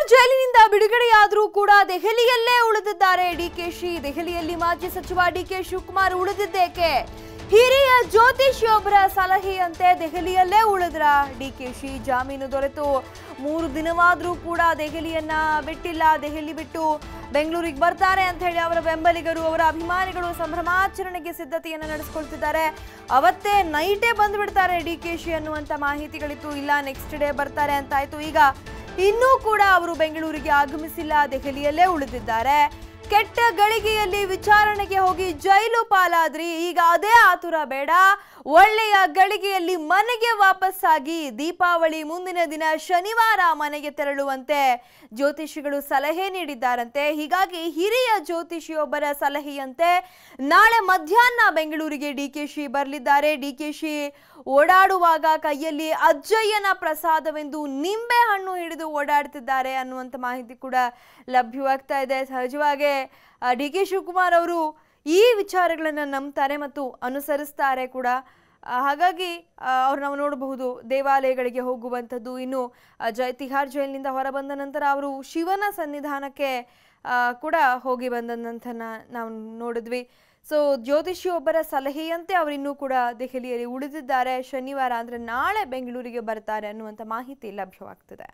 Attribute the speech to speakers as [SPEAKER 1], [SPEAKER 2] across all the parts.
[SPEAKER 1] ತಿಹಾರ್ ಜೈಲಿನಿಂದ ಬಿಡುಗಡೆಯಾದರೂ ಕೂಡ ದೆಹಲಿಯಲ್ಲೇ ಉಳಿದಿದ್ದಾರೆ ಡಿಕೆಶಿ ದೆಹಲಿಯಲ್ಲಿ ಮಾಜಿ ಸಚಿವ ಡಿಕೆ ಶಿವಕುಮಾರ್ ಉಳಿದಿದ್ದೇಕೆ ಹಿರಿಯ ಜ್ಯೋತಿಷಿಯೊಬ್ಬರ ಸಲಹೆಯಂತೆ ದೆಹಲಿಯಲ್ಲೇ ಉಳಿದ್ರ ಡಿಕೆಶಿ ಜಾಮೀನು ದೊರೆತು ಮೂರು ದಿನವಾದರೂ ಕೂಡ ದೆಹಲಿಯನ್ನ ಬಿಟ್ಟಿಲ್ಲ ದೆಹಲಿ ಬಿಟ್ಟು ಬೆಂಗಳೂರಿಗೆ ಬರ್ತಾರೆ ಅಂತ ಹೇಳಿ ಅವರ ಬೆಂಬಲಿಗರು ಅವರ ಅಭಿಮಾನಿಗಳು ಸಂಭ್ರಮಾಚರಣೆಗೆ ಸಿದ್ಧತೆಯನ್ನು ನಡೆಸ್ಕೊಳ್ತಿದ್ದಾರೆ ಅವತ್ತೇ ನೈಟೇ ಬಂದ್ಬಿಡ್ತಾರೆ ಡಿ ಕೆ ಶಿ ಅನ್ನುವಂಥ ಮಾಹಿತಿಗಳಿತ್ತು ಇಲ್ಲ ನೆಕ್ಸ್ಟ್ ಡೇ ಬರ್ತಾರೆ ಅಂತಾಯ್ತು ಈಗ ಇನ್ನೂ ಕೂಡ ಅವರು ಬೆಂಗಳೂರಿಗೆ ಆಗಮಿಸಿಲ್ಲ ದೆಹಲಿಯಲ್ಲೇ ಉಳಿದಿದ್ದಾರೆ ಕೆಟ್ಟ ಗಳಿಗೆಯಲ್ಲಿ ವಿಚಾರಣೆಗೆ ಹೋಗಿ ಜೈಲು ಪಾಲಾದ್ರಿ ಈಗ ಅದೇ ಆತುರ ಬೇಡ ಒಳ್ಳೆಯ ಗಳಿಗೆಯಲ್ಲಿ ಮನೆಗೆ ವಾಪಸ್ಸಾಗಿ ದೀಪಾವಳಿ ಮುಂದಿನ ದಿನ ಶನಿವಾರ ಮನೆಗೆ ತೆರಳುವಂತೆ ಜ್ಯೋತಿಷಿಗಳು ಸಲಹೆ ನೀಡಿದ್ದಾರಂತೆ ಹೀಗಾಗಿ ಹಿರಿಯ ಜ್ಯೋತಿಷಿಯೊಬ್ಬರ ಸಲಹೆಯಂತೆ ನಾಳೆ ಮಧ್ಯಾಹ್ನ ಬೆಂಗಳೂರಿಗೆ ಡಿಕೆಶಿ ಬರಲಿದ್ದಾರೆ ಡಿಕೆಶಿ ಓಡಾಡುವಾಗ ಕೈಯಲ್ಲಿ ಅಜ್ಜಯ್ಯನ ಪ್ರಸಾದವೆಂದು ನಿಂಬೆ ಹಣ್ಣು ಹಿಡಿದು ಓಡಾಡ್ತಿದ್ದಾರೆ ಅನ್ನುವಂಥ ಮಾಹಿತಿ ಕೂಡ ಲಭ್ಯವಾಗ್ತಾ ಇದೆ ಸಹಜವಾಗಿ ಡಿ ಕೆ ಶಿವಕುಮಾರ್ ಅವರು ಈ ವಿಚಾರಗಳನ್ನು ನಂಬ್ತಾರೆ ಮತ್ತು ಅನುಸರಿಸ್ತಾರೆ ಕೂಡ ಆ, ಹಾಗಾಗಿ ಅವ್ರು ನಾವು ನೋಡಬಹುದು ದೇವಾಲಯಗಳಿಗೆ ಹೋಗುವಂಥದ್ದು ಇನ್ನು ಆ, ಜೈ ತಿಹಾರ್ ಜೈಲಿನಿಂದ ಹೊರಬಂದ ನಂತರ ಅವರು ಶಿವನ ಸನ್ನಿಧಾನಕ್ಕೆ ಆ, ಕೂಡ ಹೋಗಿ ಬಂದಂಥ ನಾವು ನೋಡಿದ್ವಿ ಸೊ ಜ್ಯೋತಿಷಿಯೊಬ್ಬರ ಸಲಹೆಯಂತೆ ಅವರಿನ್ನೂ ಕೂಡ ದೆಹಲಿಯಲ್ಲಿ ಉಳಿದಿದ್ದಾರೆ ಶನಿವಾರ ಅಂದರೆ ನಾಳೆ ಬೆಂಗಳೂರಿಗೆ ಬರ್ತಾರೆ ಅನ್ನುವಂಥ ಮಾಹಿತಿ ಲಭ್ಯವಾಗ್ತಿದೆ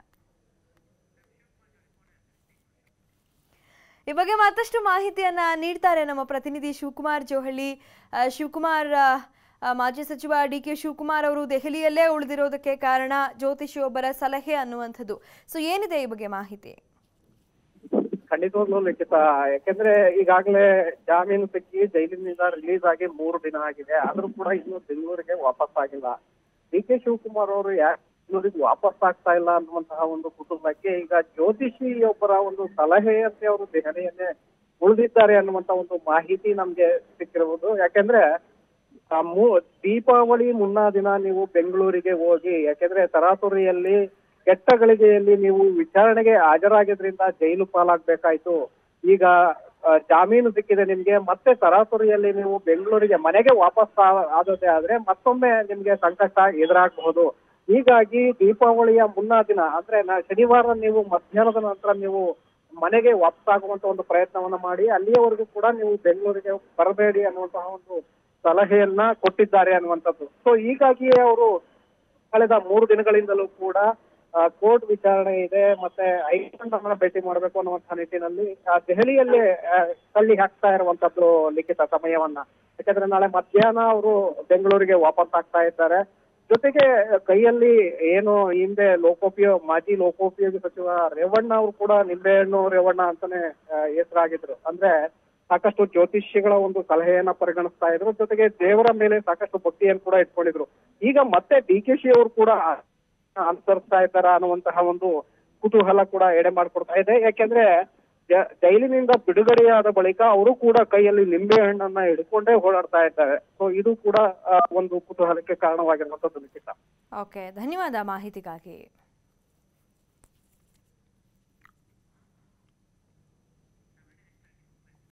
[SPEAKER 1] ಈ ಬಗ್ಗೆ ಮತ್ತಷ್ಟು ಮಾಹಿತಿಯನ್ನ ನೀಡ್ತಾರೆ ನಮ್ಮ ಪ್ರತಿನಿಧಿ ಶಿವಕುಮಾರ್ ಜೋಹಳ್ಳಿ ಆ, ಶಿವಕುಮಾರ್ ಆ, ಆ, ಮಾಜಿ ಸಚಿವ ಡಿ ಕೆ ಶಿವಕುಮಾರ್ ಅವರು ದೆಹಲಿಯಲ್ಲೇ ಉಳಿದಿರೋದಕ್ಕೆ ಕಾರಣ ಜ್ಯೋತಿಷಿಯೊಬ್ಬರ ಸಲಹೆ ಅನ್ನುವಂಥದ್ದು ಸೊ ಏನಿದೆ ಈ ಬಗ್ಗೆ ಮಾಹಿತಿ
[SPEAKER 2] ಖಂಡಿತವಾಗ್ಲೂ ಲಿಖಿತ ಯಾಕೆಂದ್ರೆ ಈಗಾಗಲೇ ಜಾಮೀನು ಸಿಕ್ಕಿ ಜೈಲಿನಿಂದ ರಿಲೀಸ್ ಆಗಿ ಮೂರು ದಿನ ಆಗಿದೆ ಆದ್ರೂ ಕೂಡ ಇನ್ನು ಬೆಂಗಳೂರಿಗೆ ವಾಪಸ್ ಆಗಿಲ್ಲ ಡಿ ಕೆ ಶಿವಕುಮಾರ್ ಅವರು ಯಾಕೆ ಬೆಂಗಳೂರಿಗೆ ವಾಪಸ್ ಆಗ್ತಾ ಇಲ್ಲ ಅನ್ನುವಂತಹ ಒಂದು ಕುಟುಂಬಕ್ಕೆ ಈಗ ಜ್ಯೋತಿಷಿಯೊಬ್ಬರ ಒಂದು ಸಲಹೆಯಂತೆ ಅವರು ದೆಹಲಿಯನ್ನೇ ಉಳಿದಿದ್ದಾರೆ ಅನ್ನುವಂತ ಒಂದು ಮಾಹಿತಿ ನಮ್ಗೆ ಸಿಕ್ಕಿರುವುದು ಯಾಕೆಂದ್ರೆ ಆ ಮೂ- ದೀಪಾವಳಿ ಮುನ್ನಾ ದಿನ ನೀವು ಬೆಂಗಳೂರಿಗೆ ಹೋಗಿ ಯಾಕೆಂದ್ರೆ ತರಾತುರಿಯಲ್ಲಿ ಕೆಟ್ಟ ಗಳಿಗೆಯಲ್ಲಿ ನೀವು ವಿಚಾರಣೆಗೆ ಹಾಜರಾಗಿದ್ರಿಂದ ಜೈಲು ಪಾಲಾಗ್ಬೇಕಾಯ್ತು ಈಗ ಆ, ಜಾಮೀನು ಸಿಕ್ಕಿದೆ ನಿಮ್ಗೆ ಮತ್ತೆ ತರಾತುರಿಯಲ್ಲಿ ನೀವು ಬೆಂಗಳೂರಿಗೆ ಮನೆಗೆ ವಾಪಸ್ ಆ- ಆದದ್ದೇ ಆದ್ರೆ ಮತ್ತೊಮ್ಮೆ ನಿಮ್ಗೆ ಸಂಕಷ್ಟ ಎದುರಾಗಬಹುದು ಹೀಗಾಗಿ ದೀಪಾವಳಿಯ ಮುನ್ನಾ ದಿನ ಅಂದ್ರೆ ನಾ ಶನಿವಾರ ನೀವು ಮಧ್ಯಾಹ್ನದ ನಂತರ ನೀವು ಮನೆಗೆ ವಾಪಸ್ ಆಗುವಂತ ಒಂದು ಪ್ರಯತ್ನವನ್ನ ಮಾಡಿ ಅಲ್ಲಿಯವರೆಗೂ ಕೂಡ ನೀವು ಬೆಂಗಳೂರಿಗೆ ಬರಬೇಡಿ ಅನ್ನುವಂತಹ ಒಂದು ಸಲಹೆಯನ್ನ ಕೊಟ್ಟಿದ್ದಾರೆ ಅನ್ನುವಂಥದ್ದು ಸೊ ಹೀಗಾಗಿಯೇ ಅವರು ಕಳೆದ ಮೂರು ದಿನಗಳಿಂದಲೂ ಕೂಡ ಕೋರ್ಟ್ ವಿಚಾರಣೆ ಇದೆ ಮತ್ತೆ ಹೈಕಮಾಂಡ್ ಅವರನ್ನ ಭೇಟಿ ಮಾಡಬೇಕು ಅನ್ನುವಂತಹ ನಿಟ್ಟಿನಲ್ಲಿ ಆ, ದೆಹಲಿಯಲ್ಲೇ ಆ, ತಳ್ಳಿ ಹಾಕ್ತಾ ಇರುವಂತದ್ದು ಲಿಖಿತ ಸಮಯವನ್ನ ಯಾಕಂದ್ರೆ ನಾಳೆ ಮಧ್ಯಾಹ್ನ ಅವರು ಬೆಂಗಳೂರಿಗೆ ವಾಪಸ್ ಆಗ್ತಾ ಇದ್ದಾರೆ ಜೊತೆಗೆ ಕೈಯಲ್ಲಿ ಏನು ಹಿಂದೆ ಲೋಕೋಪಯೋಗ ಮಾಜಿ ಲೋಕೋಪಯೋಗಿ ಸಚಿವ ರೇವಣ್ಣ ಅವರು ಕೂಡ ನಿಂಬೆಹಣ್ಣು ರೇವಣ್ಣ ಅಂತಾನೆ ಆ, ಹೆಸರಾಗಿದ್ರು ಅಂದ್ರೆ ಸಾಕಷ್ಟು ಜ್ಯೋತಿಷ್ಯಗಳ ಒಂದು ಸಲಹೆಯನ್ನ ಪರಿಗಣಿಸ್ತಾ ಇದ್ರು ಜೊತೆಗೆ ದೇವರ ಮೇಲೆ ಸಾಕಷ್ಟು ಭಕ್ತಿಯನ್ನು ಕೂಡ ಇಟ್ಕೊಂಡಿದ್ರು ಈಗ ಮತ್ತೆ ಡಿ ಕೆ ಶಿ ಅವರು ಕೂಡ ಅನುಸರಿಸ್ತಾ ಇದ್ದಾರ ಅನ್ನುವಂತಹ ಒಂದು ಕುತೂಹಲ ಕೂಡ ಎಡೆ ಮಾಡ್ಕೊಡ್ತಾ ಇದೆ ಯಾಕೆಂದ್ರೆ ಜ- ಜೈಲಿನಿಂದ ಬಿಡುಗಡೆಯಾದ ಬಳಿಕ ಅವರು ಕೂಡ ಕೈಯಲ್ಲಿ ನಿಂಬೆ ಹಣ್ಣನ್ನ ಹಿಡ್ಕೊಂಡೇ ಓಡಾಡ್ತಾ ಇದ್ದಾರೆ ಸೊ ಇದು ಕೂಡ ಆ, ಒಂದು ಕುತೂಹಲಕ್ಕೆ ಕಾರಣವಾಗಿರುವಂತದ್ದು ನಿಶ್ಚಿತ
[SPEAKER 1] ಓಕೆ ಧನ್ಯವಾದ ಮಾಹಿತಿಗಾಗಿ